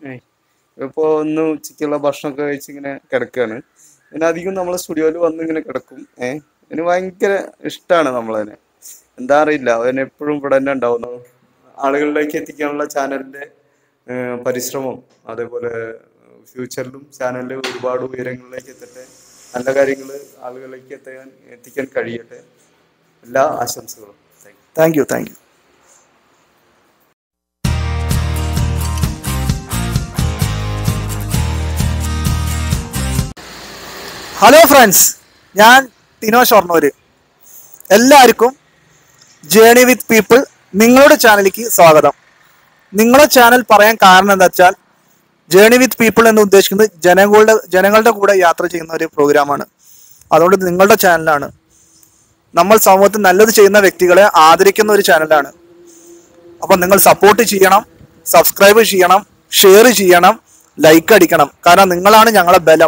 ഏയ്. ഇപ്പൊ ഒന്ന് ഉച്ചയ്ക്കുള്ള ഭക്ഷണമൊക്കെ കഴിച്ച് ഇങ്ങനെ കിടക്കുകയാണ് പിന്നെ അധികം നമ്മൾ സ്റ്റുഡിയോയിൽ വന്ന് ഇങ്ങനെ കിടക്കും ഏഹ് അതിന് ഭയങ്കര ഇഷ്ടമാണ് നമ്മളതിനെ എന്താ അറിയില്ല അവൻ എപ്പോഴും ഇവിടെ തന്നെ ഉണ്ടാവുന്നു ആളുകളിലേക്ക് എത്തിക്കാനുള്ള ചാനലിന്റെ ഏഹ്, പരിശ്രമം അതേപോലെ ഫ്യൂച്ചറിലും ചാനലിൽ ഒരുപാട് ഉയരങ്ങളിലേക്ക് എത്തട്ടെ നല്ല കാര്യങ്ങൾ ആളുകളിലേക്ക് എത്താൻ എത്തിക്കാൻ കഴിയട്ടെ എല്ലാ ആശംസകളും thank you thank you thank you hello friends ഞാൻ ടിനോ ഷൊർണൂര് എല്ലാവർക്കും ജേണി വിത്ത് പീപ്പിൾ നിങ്ങളുടെ ചാനലിലേക്ക് സ്വാഗതം നിങ്ങളുടെ ചാനൽ പറയാൻ കാരണം എന്താ വെച്ചാൽ ജേണി വിത്ത് പീപ്പിൾ എന്ന് ഉദ്ദേശിക്കുന്നത് ജനങ്ങളുടെ ജനങ്ങളുടെ കൂടെ യാത്ര ചെയ്യുന്ന ഒരു പ്രോഗ്രാമാണ് അതുകൊണ്ട് നിങ്ങളുടെ ചാനലാണ് നമ്മൾ സമൂഹത്തിൽ നല്ലത് ചെയ്യുന്ന വ്യക്തികളെ ആദരിക്കുന്ന ഒരു ചാനലാണ് അപ്പം നിങ്ങൾ സപ്പോർട്ട് ചെയ്യണം സബ്സ്ക്രൈബ് ചെയ്യണം ഷെയർ ചെയ്യണം ലൈക്ക് അടിക്കണം കാരണം നിങ്ങളാണ് ഞങ്ങളെ ബലം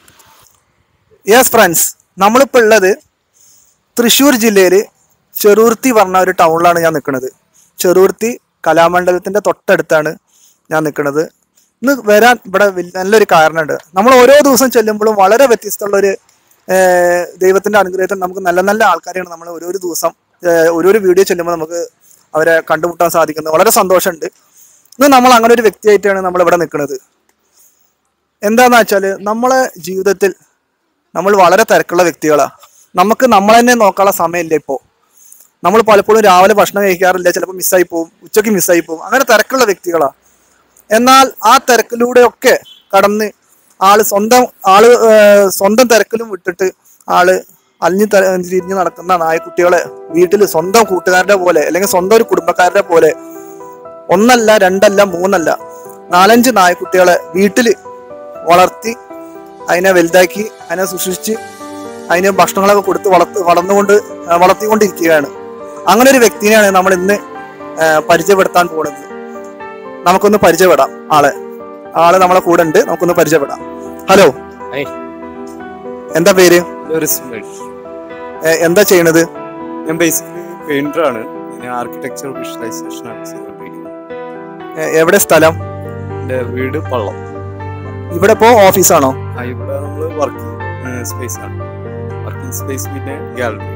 യെസ് ഫ്രണ്ട്സ് നമ്മളിപ്പോൾ ഉള്ളത് തൃശ്ശൂർ ജില്ലയിൽ ചെറുർത്തി പറഞ്ഞ ഒരു ടൗണിലാണ് ഞാൻ നിൽക്കുന്നത് ചെറുർത്തി കലാമണ്ഡലത്തിൻ്റെ തൊട്ടടുത്താണ് ഞാൻ നിൽക്കുന്നത് ഇന്ന് വരാൻ ഇവിടെ വലിയ- നല്ലൊരു കാരണമുണ്ട് നമ്മൾ ഓരോ ദിവസം ചെല്ലുമ്പോഴും വളരെ വ്യത്യസ്തമുള്ള ഒരു ദൈവത്തിന്റെ അനുഗ്രഹത്തിൽ നമുക്ക് നല്ല നല്ല ആൾക്കാരെയാണ് നമ്മൾ ഓരോരോ ദിവസം ഏഹ്, ഓരോരോ വീഡിയോ ചെല്ലുമ്പോൾ നമുക്ക് അവരെ കണ്ടുമുട്ടാൻ സാധിക്കുന്നത് വളരെ സന്തോഷമുണ്ട് ഇന്ന് നമ്മൾ അങ്ങനെ ഒരു വ്യക്തിയായിട്ടാണ് നമ്മൾ ഇവിടെ നിൽക്കുന്നത് എന്താന്ന് വെച്ചാൽ നമ്മളെ ജീവിതത്തിൽ നമ്മൾ വളരെ തിരക്കുള്ള വ്യക്തികളാണ് നമുക്ക് നമ്മളെ തന്നെ നോക്കാനുള്ള സമയമില്ല ഇപ്പോൾ നമ്മൾ പലപ്പോഴും രാവിലെ ഭക്ഷണം കഴിക്കാറില്ല ചിലപ്പോൾ മിസ്സായി പോകും ഉച്ചയ്ക്ക് മിസ്സായി പോകും അങ്ങനെ തിരക്കുള്ള വ്യക്തികളാണ് എന്നാൽ ആ തിരക്കിലൂടെയൊക്കെ കടന്ന് ആള് സ്വന്തം ആള് ഏഹ്, സ്വന്തം തിരക്കിലും വിട്ടിട്ട് ആള് അലിഞ്ഞു ത- തിരിഞ്ഞ് നടക്കുന്ന നായക്കുട്ടികളെ വീട്ടിൽ സ്വന്തം കൂട്ടുകാരുടെ പോലെ അല്ലെങ്കിൽ സ്വന്തം ഒരു കുടുംബക്കാരുടെ പോലെ ഒന്നല്ല രണ്ടല്ല മൂന്നല്ല നാലഞ്ച് നായക്കുട്ടികളെ വീട്ടിൽ വളർത്തി അതിനെ വലുതാക്കി അതിനെ സൂക്ഷിച്ച് അതിന് ഭക്ഷണങ്ങളൊക്കെ കൊടുത്ത് വളർത്ത് വളർന്നുകൊണ്ട് ആ, വളർത്തിക്കൊണ്ടിരിക്കുകയാണ് അങ്ങനെ ഒരു വ്യക്തിനെയാണ് നമ്മൾ ഇന്ന് ആ, പരിചയപ്പെടുത്താൻ പോകുന്നത് നമുക്കൊന്ന് പരിചയപ്പെടാം ആളെ ആള് നമ്മളെ കൂടെ ഉണ്ട് നമുക്കൊന്ന് പരിചയപ്പെടാം ഹലോ ഹായ്. എന്താ പേര് ഒരു സുമേഷ് ഏ, എന്താ ചെയ്യണത് ഞാൻ ബേസിക്കലി പെയിന്റർ ആണ് ഞാൻ ആർക്കിടെക്ചർ വിഷ്വലൈസേഷൻ ആണ് ചെയ്തുകൊണ്ടിരിക്കുന്നത് ഏ, എവിടെ സ്ഥലം എൻ്റെ വീട് പള്ളം ഇവിടെ ഇപ്പോ ഓഫീസാണോ ആ, ഇവിടെ നമ്മൾ വർക്കിംഗ് സ്പേസ് ആണ് വർക്കിംഗ് സ്പേസ് പിന്നെ ഗാലറി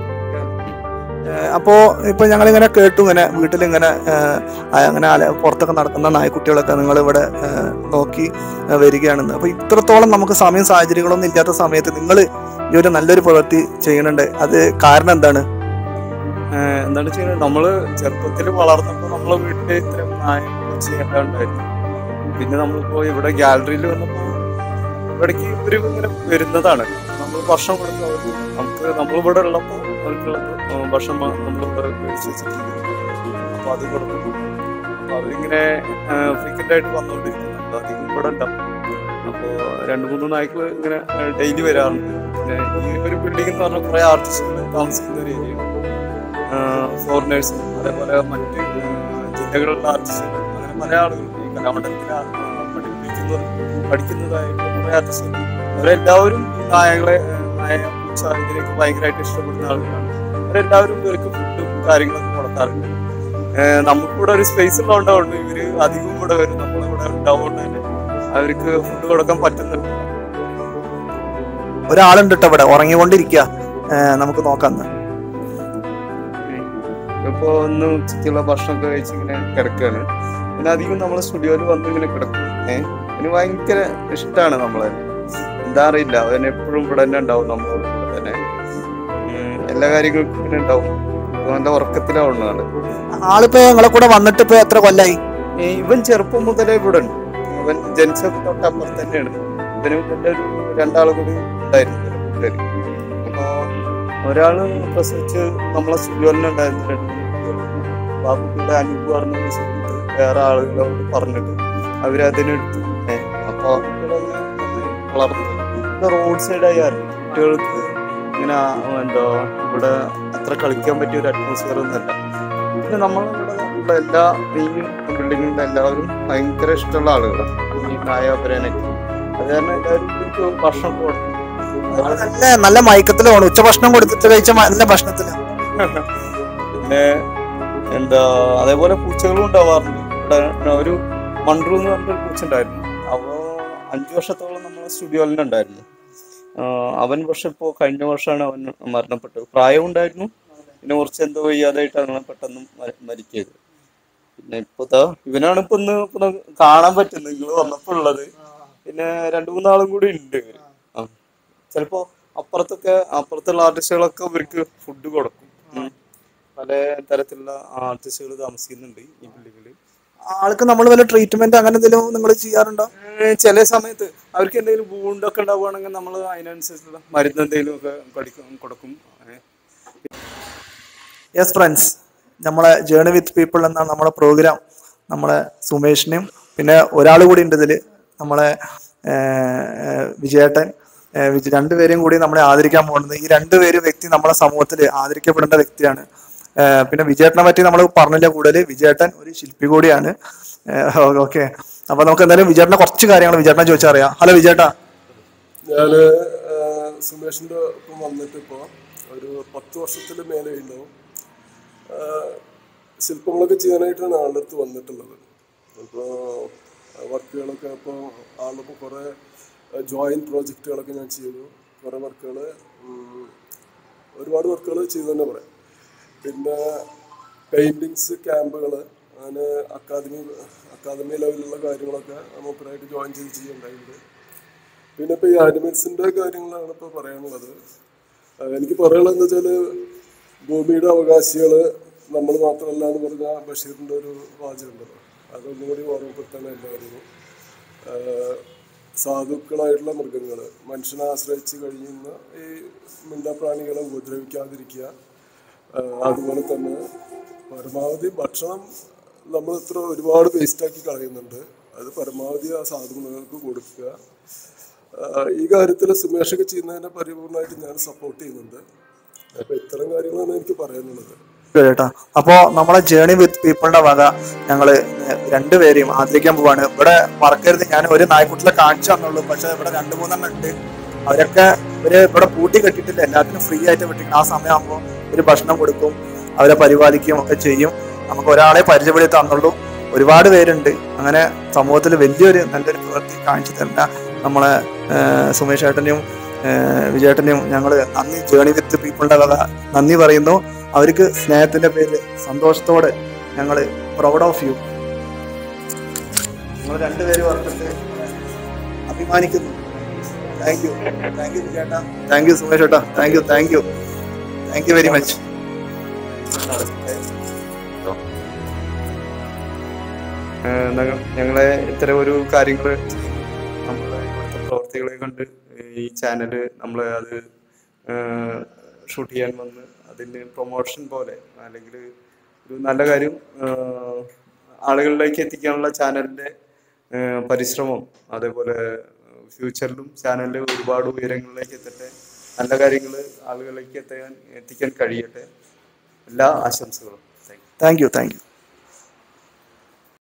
അപ്പോ ഇപ്പൊ ഞങ്ങൾ ഇങ്ങനെ കേട്ടു ഇങ്ങനെ വീട്ടിൽ ഇങ്ങനെ അങ്ങനെ അല- പുറത്തൊക്കെ നടക്കുന്ന നായ്ക്കുട്ടികളൊക്കെ നിങ്ങൾ ഇവിടെ ഏ, നോക്കി ഏ, വരികയാണെന്ന് അപ്പൊ ഇത്രത്തോളം നമുക്ക് സമയം സാഹചര്യങ്ങളൊന്നും ഇല്ലാത്ത സമയത്ത് നിങ്ങൾ ഈ ഒരു നല്ലൊരു പ്രവൃത്തി ചെയ്യുന്നുണ്ട് അത് കാരണം എന്താണ് എന്താണ് ചെയ്യുന്നത് നമ്മള് ചെറുപ്പത്തിൽ വളർന്നപ്പോൾ നമ്മളെ വീട്ടിൽ ഇത്തരം നായ ചെയ്യേണ്ടതായിരുന്നു പിന്നെ നമ്മളിപ്പോ ഇവിടെ ഗാലറിയിൽ വന്നപ്പോൾ ഇവിടേക്ക് ഇവര് ഇങ്ങനെ വരുന്നതാണ് നമ്മൾ ഭക്ഷണം കൊടുക്കുക അവർക്ക് നമുക്ക് നമ്മളിവിടെ ഉള്ളപ്പോൾ അവർക്കുള്ള ഏഹ് ഭക്ഷണം നമ്മളിവിടെ മേടിച്ച് വെച്ചിട്ടുണ്ട് അപ്പൊ അത് കൊടുക്കും അപ്പൊ അവരിങ്ങനെ ഫ്രീക്വന്റ് ആയിട്ട് വന്നുകൊണ്ടിരിക്കുന്നുണ്ട് അധികം ഇവിടെ ഉണ്ടാവും അപ്പോൾ രണ്ട് മൂന്ന് നായ്ക്കൾ ഇങ്ങനെ ഡെയിലി വരാറുണ്ട് പിന്നെ ഈ ഒരു ബിൽഡിംഗ് എന്ന് പറഞ്ഞാൽ കുറെ ആർട്ടിസ്റ്റുകൾ താമസിക്കുന്ന ഒരു ഏരിയയാണ് ഫോറിനേഴ്സും അതേപോലെ മറ്റ് ഏഹ് ജില്ലകളിലുള്ള ആർട്ടിസ്റ്റുകൾ അങ്ങനെ പല ആളുകളും ഈ കലാമണ്ഡലത്തിൽ പഠിപ്പിക്കുന്ന പഠിക്കുന്നതായിട്ടുള്ള കുറെ ആർട്ടിസ്റ്റുകൾ അവരെല്ലാവരും ഈ നായകളെ ഏഹ് നായ പൂച്ച ഇതിലേക്ക് ഭയങ്കരമായിട്ട് ഇഷ്ടപ്പെടുന്ന ആളുകളാണ് അവരെല്ലാവരും ഇവർക്ക് ഫുഡും കാര്യങ്ങളൊക്കെ കൊടുക്കാറുണ്ട് ഏഹ് നമുക്കിവിടെ ഒരു സ്പേസ് ഉള്ളതുകൊണ്ടാണ് ഇവര് അധികം ഇവിടെ വരും നമ്മളിവിടെ ഉണ്ടാവുകൊണ്ട് തന്നെ അവർക്ക് ഫുഡ് കൊടുക്കാൻ പറ്റുന്നുണ്ട് ഒരാളുണ്ട് കേട്ടോ ഇവിടെ ഉറങ്ങിക്കൊണ്ടിരിക്കുക ഏ, നമുക്ക് നോക്കാം എന്ന്. ഇപ്പൊ ഒന്ന് ഉച്ചയ്ക്കുള്ള ഭക്ഷണമൊക്കെ കഴിച്ച് ഇങ്ങനെ കിടക്കുകയാണ് പിന്നെ അധികം നമ്മൾ സ്റ്റുഡിയോയിൽ വന്ന് ഇങ്ങനെ കിടക്കും ഏഹ് അതിന് ഭയങ്കര ഇഷ്ടമാണ് നമ്മളെ എന്താ അറിയില്ല അവൻ എപ്പോഴും ഇവിടെ തന്നെ ഉണ്ടാവും നമ്മളോട് കൂടെ തന്നെ ഉം, എല്ലാ കാര്യങ്ങൾക്കും ഇങ്ങനെ ഉണ്ടാവും ഇപ്പൊ നല്ല ഉറക്കത്തിലാവുന്നതാണ് ആളിപ്പോ നിങ്ങളെ കൂടെ വന്നിട്ട് ഇപ്പൊ എത്ര കൊല്ലായി ഏ, ഇവൻ ചെറുപ്പം മുതലേ ഇവിടെ ഉണ്ട് ഇവൻ ജനിച്ചൊക്കെ തൊട്ടപ്പുറത്ത് തന്നെയാണ് ഇവന് പിന്നെ ഒരു രണ്ടാളും കൂടി ഉണ്ടായിരുന്നു ഇവരുടെ കൂട്ടുകാര് അപ്പൊ ഒരാള് പ്രസവിച്ച് നമ്മളെ സ്റ്റുഡിയോയിൽ ഉണ്ടായിരുന്നു രണ്ട് കുട്ടികള്. ബാബുക്കുടെ അനൂപ് പറഞ്ഞ ഒരു സുഹൃത്ത് വേറെ ആളുകളോട് പറഞ്ഞിട്ട് അവരതിനെടുത്തു ഏ, അപ്പൊ കുട്ടികളൊന്ന് നന്നായി വളർന്നു ഇവിടെ റോഡ് സൈഡായി ആയിരുന്നു കുട്ടികൾക്ക് ഇങ്ങനെ ആ, എന്താ ഇവിടെ അത്ര കളിക്കാൻ പറ്റിയ ഒരു അറ്റ്മോസ്ഫിയർ ഒന്നല്ല പിന്നെ നമ്മളിവിടെ ഉള്ള എല്ലാ ഈ ബിൽഡിങ്ങിലുള്ള എല്ലാവരും ഭയങ്കര ഇഷ്ടമുള്ള ആളുകളാണ് ഈ നായ പരനൊക്കെ അത് കാരണം എല്ലാവരും ഇവർക്ക് ഭക്ഷണം കൊടുക്കും ആള് നല്ല നല്ല മയക്കത്തിലാണ് ഉച്ച ഭക്ഷണം കൊടുത്തിട്ട് കഴിച്ച മ- നല്ല ഭക്ഷണത്തില് പിന്നെ എന്താ അതേപോലെ പൂച്ചകളും ഉണ്ടാവാറുണ്ട് ഇവിടെ ഒരു മൺറു എന്ന് പറഞ്ഞൊരു കോച്ചുണ്ടായിരുന്നു അവ അഞ്ചു വർഷത്തോളം നമ്മളെ സ്റ്റുഡിയോയിൽ ഉണ്ടായിരുന്നു ആഹ് അവൻ പക്ഷെ ഇപ്പോൾ കഴിഞ്ഞ വർഷമാണ് അവൻ മരണപ്പെട്ടത് പ്രായം ഉണ്ടായിരുന്നു പിന്നെ കുറച്ച് എന്തോ വയ്യാതായിട്ട് അങ്ങനെ പെട്ടെന്ന് മ- മരിക്കയത് പിന്നെ ഇപ്പൊ ദാ ഇവനാണ് ഇപ്പൊ ഇന്ന് ഇപ്പൊ നമുക്ക് കാണാൻ പറ്റുന്നത് നിങ്ങൾ വന്നപ്പോ ഉള്ളത് പിന്നെ രണ്ടു മൂന്നാളും കൂടി ഉണ്ട് ഇവര് ആ ചിലപ്പോ അപ്പുറത്തൊക്കെ അപ്പുറത്തുള്ള ആർട്ടിസ്റ്റുകളൊക്കെ ഇവർക്ക് ഫുഡ് കൊടുക്കും ഉം. പല തരത്തിലുള്ള ആർട്ടിസ്റ്റുകൾ താമസിക്കുന്നുണ്ട് ഈ ബിൽഡിങ്ങിൽ ആൾക്ക് നമ്മൾ വല്ല ട്രീറ്റ്മെന്റ് അങ്ങനെ എന്തെങ്കിലും നിങ്ങൾ ചെയ്യാറുണ്ടോ ചില സമയത്ത് അവർക്ക് എന്തെങ്കിലും വൂണ്ടൊക്കെ ഉണ്ടാവുകയാണെങ്കിൽ നമ്മൾ അതിനനുസരിച്ചുള്ള മരുന്ന് എന്തെങ്കിലും ഒക്കെ കടിക്കും കൊടുക്കും ഏ. യെസ് ഫ്രണ്ട്സ് നമ്മളെ ജേണി വിത്ത് പീപ്പിൾ എന്ന നമ്മുടെ പ്രോഗ്രാം നമ്മളെ സുമേഷിനെയും പിന്നെ ഒരാൾ കൂടി ഉണ്ട് ഇതിൽ നമ്മളെ ഏർ, ഏർ, വിജയേട്ടൻ ഏർ, വിജ- രണ്ടുപേരെയും കൂടി നമ്മളെ ആദരിക്കാൻ പോകുന്നത് ഈ രണ്ടുപേരും വ്യക്തി നമ്മളെ സമൂഹത്തിൽ ആദരിക്കപ്പെടേണ്ട വ്യക്തിയാണ് ഏർ, പിന്നെ വിജയേട്ടനെ പറ്റി നമ്മൾ പറഞ്ഞില്ല കൂടുതൽ വിജയേട്ടൻ ഒരു ശില്പി കൂടിയാണ് ഓക്കെ അപ്പൊ നമുക്ക് എന്തായാലും വിജയേട്ടനെ കുറച്ച് കാര്യങ്ങൾ വിജയേട്ടനെ ചോദിച്ചറിയാം ഹലോ വിജയേട്ടാ ഞാന് ആഹ്, സുമേഷിന്റെ ഒപ്പം വന്നിട്ട് ഇപ്പോൾ ഒരു പത്ത് വർഷത്തിൽ മേലെ ഉണ്ടാവും ആഹ്, ശില്പങ്ങളൊക്കെ ചെയ്യാനായിട്ടാണ് ആളുടെ അടുത്ത് വന്നിട്ടുള്ളത് അപ്പോൾ വർക്കുകളൊക്കെ ഇപ്പോൾ ആളുടെ കുറേ ജോയിൻറ്റ് പ്രോജക്റ്റുകളൊക്കെ ഞാൻ ചെയ്തു കുറേ വർക്കുകൾ ഒരുപാട് വർക്കുകൾ ചെയ്തു തന്നെ പറയാം പിന്നെ പെയിൻറ്റിങ്സ് ക്യാമ്പുകൾ അങ്ങനെ അക്കാദമി അക്കാദമി ലെവലിലുള്ള കാര്യങ്ങളൊക്കെ മൂപ്പരായിട്ട് ജോയിൻ ചെയ്ത് ചെയ്യുന്നുണ്ടായിട്ടുണ്ട് പിന്നെ ഇപ്പൊ ഈ ആനിമൽസിന്റെ കാര്യങ്ങളാണ് ഇപ്പൊ പറയാനുള്ളത് ആ, എനിക്ക് പറയാനുള്ളത് എന്താ വെച്ചാല് ഭൂമിയുടെ അവകാശികള് നമ്മൾ മാത്രമല്ല എന്ന് പറഞ്ഞ ബഷീറിന്റെ ഒരു വാചകമുണ്ടല്ലോ അതൊന്നും കൂടി ഓർമ്മപ്പെടുത്താൻ എല്ലാവരും സാധുക്കളായിട്ടുള്ള മൃഗങ്ങൾ മനുഷ്യനെ ആശ്രയിച്ച് കഴിയുന്ന ഈ മിണ്ടാപ്രാണികളെ ഉപദ്രവിക്കാതിരിക്കുക ആ, അതുപോലെ തന്നെ പരമാവധി ഭക്ഷണം നമ്മൾ ഇത്ര ഒരുപാട് വേസ്റ്റാക്കി കളയുന്നുണ്ട് അത് പരമാവധി ആ സാധുക്കൾക്ക് കൊടുക്കുക ആ, ഈ കാര്യത്തിൽ സുമേഷൊക്കെ ചെയ്യുന്നതിനെ പരിപൂർണമായിട്ട് ഞാൻ സപ്പോർട്ട് ചെയ്യുന്നുണ്ട് അപ്പൊ ഇത്തരം കാര്യങ്ങളാണ് എനിക്ക് പറയാനുള്ളത് കേട്ടോ അപ്പോ നമ്മളെ ജേണി വിത്ത് പീപ്പിളിന്റെ വക ഞങ്ങള് രണ്ടുപേരെയും ആദരിക്കാൻ പോവാണ് ഇവിടെ മറക്കരുത് ഞാൻ ഒരു നായ്ക്കുട്ടിലെ കാണിച്ചു തന്നുള്ളൂ പക്ഷെ ഇവിടെ രണ്ടു മൂന്നെണ്ണം ഉണ്ട് അവരൊക്കെ ഇവര് ഇവിടെ പൂട്ടി കെട്ടിട്ടില്ല എല്ലാത്തിനും ഫ്രീ ആയിട്ട് വിട്ടിക്കണം ആ സമയമാകുമ്പോൾ ഒരു ഭക്ഷണം കൊടുക്കും അവരെ പരിപാലിക്കുകയും ഒക്കെ ചെയ്യും നമുക്ക് ഒരാളെ പരിചയപ്പെടുത്തി തന്നുള്ളൂ ഒരുപാട് പേരുണ്ട് അങ്ങനെ സമൂഹത്തിൽ വലിയൊരു നല്ലൊരു പ്രവൃത്തി കാണിച്ചു തരുന്ന നമ്മളെ ഏഹ്, സുമേഷ് ഏട്ടനെയും ഏഹ്, വിജയേട്ടനെയും ഞങ്ങൾ നന്ദി ജേണി വിത്ത് പീപ്പിളിന്റെ വക നന്ദി പറയുന്നു അവർക്ക് സ്നേഹത്തിന്റെ പേരിൽ സന്തോഷത്തോടെ ഞങ്ങൾ പ്രൗഡ് ഓഫ് യു നിങ്ങൾ രണ്ടുപേരും ഓർത്തിട്ട് അഭിമാനിക്കുന്നു താങ്ക് യു താങ്ക് യു ചേട്ടാ താങ്ക് യു സുമേഷ് ചേട്ടാ thank you thank you thank you very much ഏഹ് ഞങ്ങ- ഞങ്ങളെ ഇത്തരം ഒരു കാര്യങ്ങൾ നമ്മളെ ഇവിടുത്തെ പ്രവർത്തികളെ കണ്ട് ഈ ചാനല് നമ്മൾ അത് ഷൂട്ട് ചെയ്യാൻ വന്ന് അതിന് പ്രൊമോഷൻ പോലെ അല്ലെങ്കിൽ ഒരു നല്ല കാര്യം ഏഹ് ആളുകളിലേക്ക് എത്തിക്കാനുള്ള ചാനലിന്റെ ഏഹ് പരിശ്രമം അതേപോലെ ഫ്യൂച്ചറിലും ചാനലിൽ ഒരുപാട് ഉയരങ്ങളിലേക്ക് എത്തട്ടെ നല്ല കാര്യങ്ങൾ ആളുകളിലേക്ക് എത്താൻ എത്തിക്കാൻ കഴിയട്ടെ എല്ലാ ആശംസകളും thank you thank you thank U